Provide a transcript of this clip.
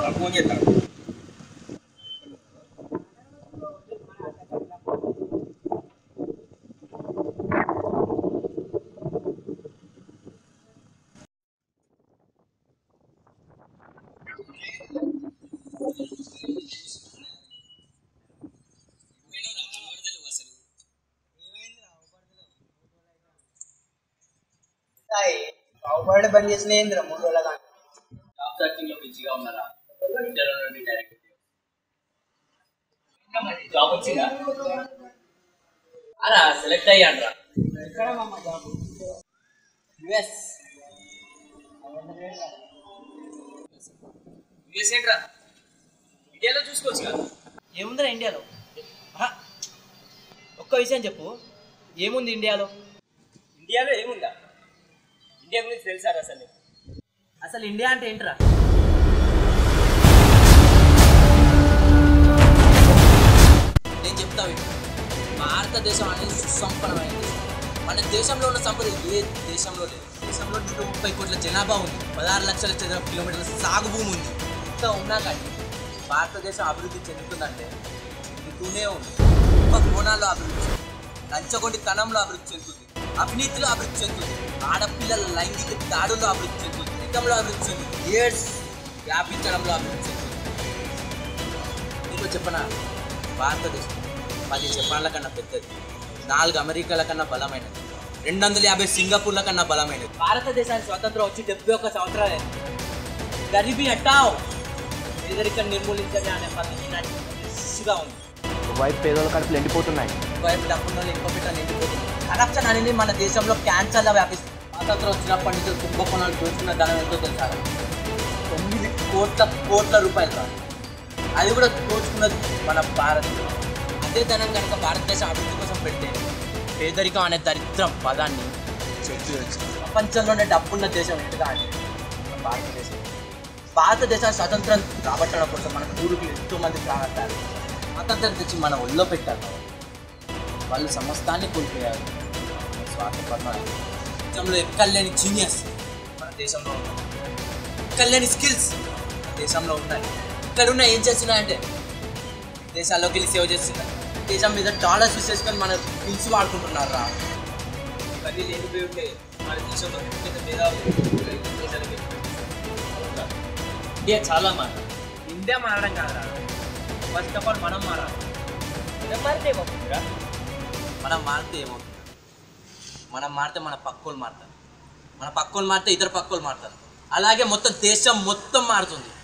Phone చేస్తాను బాగుపడే బంద్ చేసిన ఏంద్రా మూడు రోజుల కానీ జాబ్ సర్చింగ్ లో బిజీగా ఉన్నారా ఇంటర్ నుండి డైరెక్ట్ జాబ్ వచ్చిందా అలా సెలెక్ట్ అయ్యాను రా ఎక్కడ మామ జాబ్ యుఎస్ యుఎస్ ఏంట్రా ఇండియాలో చూసుకోవచ్చు కదా ఏముందిరా ఇండియాలో ఆహా. ఒక్క విషయం చెప్పు ఏముంది ఇండియాలో ఇండియాలో ఏముందా ఇండియా గురించి తెలుసారా అసలు నీకు? అసలు ఇండియా అంటే ఏంట్రా నేను చెప్తా విను. భారతదేశం అనేది సుసంపన్నమైన దేశం మన దేశంలో ఉన్న సంపద ఏ దేశంలో లేదు దేశంలో నూట ముప్పై కోట్ల జనాభా ఉంది పదహారు లక్షల చదరపు కిలోమీటర్ల సాగు భూమి ఉంది ఇంత ఉన్నా కానీ భారతదేశం అభివృద్ధి చెందుతుందంటే చెందుతూనే ఉంది ఒక కోణాల్లో అభివృద్ధి చెందుతుంది లంచగొండితనంలో అభివృద్ధి చెందుతుంది అవినీతిలో అభివృద్ధి చెందుతుంది ఆడపిల్లల లైంగిక దాడుల్లో అభివృద్ధి చెందుతుంది యుద్ధంలో అభివృద్ధి చెందుతుంది ఎయిడ్స్ వ్యాపించడంలో అభివృద్ధి చెందుతుంది నీకు చెప్పనా భారతదేశం పది జపాన్ల కన్నా పెద్దది నాలుగు అమెరికాల కన్నా బలమైనది రెండు వందల యాభై సింగపూర్ల కన్నా బలమైనది భారతదేశానికి స్వాతంత్రం వచ్చి డెబ్బై ఒక్క సంవత్సరాలే గరీబీ హటావ్ పేదరికం నిర్మూలించని అనే పద్ధతి నాకు ఫ్రెష్గా ఉంది వైపు పేదోళ్ళ కడుపులు ఎండిపోతున్నాయి వైపు డబ్బున్న ఎక్కువ పెట్టాలి నిండిపోతుంది కరప్షన్ అనేది మన దేశంలో క్యాన్సర్లా వ్యాపిస్తుంది స్వాతంత్రం వచ్చినప్పటి నుంచి కుంభకోణాలు దోచుకున్న ధనం ఎంతో తెలుసా తొమ్మిది కోట్ల కోట్ల రూపాయలు కాదు అది కూడా దోచుకున్నది మన భారత్ అదే ధనం కనుక భారతదేశం అభివృద్ధి కోసం పెడితే పేదరికం అనే దరిద్రం పదాన్ని చెప్పి ప్రపంచంలోనే డబ్బున్న దేశం ఏంటిదా అంటే మన భారతదేశం భారతదేశాన్ని స్వతంత్రం రాబట్టడం కోసం మన పూర్వీకులు ఎంతో మంది ప్రాణాలు స్వాతంత్రం తెచ్చి మన ఒళ్ళో పెట్టారు వాళ్ళు సమస్తాన్ని కోల్పోయారు స్వాతంత్రం దేశంలో ఎక్కలేని జీనియస్ మన దేశంలో ఉన్నాయి ఎక్కలేని స్కిల్స్ మన దేశంలో ఉన్నాయి ఇక్కడ ఉన్న ఏం చేస్తున్నాయంటే దేశాల్లోకి వెళ్ళి సేవ చేస్తున్నారు దేశం మీద డాలర్స్ విసేసుకొని మన స్కిల్స్ వాడుకుంటున్నారు రా ఇవన్నీ లేనిపోయి ఉంటే మన దేశంలో పెద్ద భేదాలు దేశాలకి ఇండియా చాలా మారాలి ఇండియా మారడం కాదురా ఫస్ట్ ఆఫ్ ఆల్ మనం మారాలి మనం మారితే ఏమవుతుందిరా మనం మారితే ఏమవుతుంది మనం మారితే మన పక్కోళ్ళు మారుతారు మన పక్కోళ్ళు మారితే ఇతర పక్కోళ్ళు మారుతారు అలాగే మొత్తం దేశం మొత్తం మారుతుంది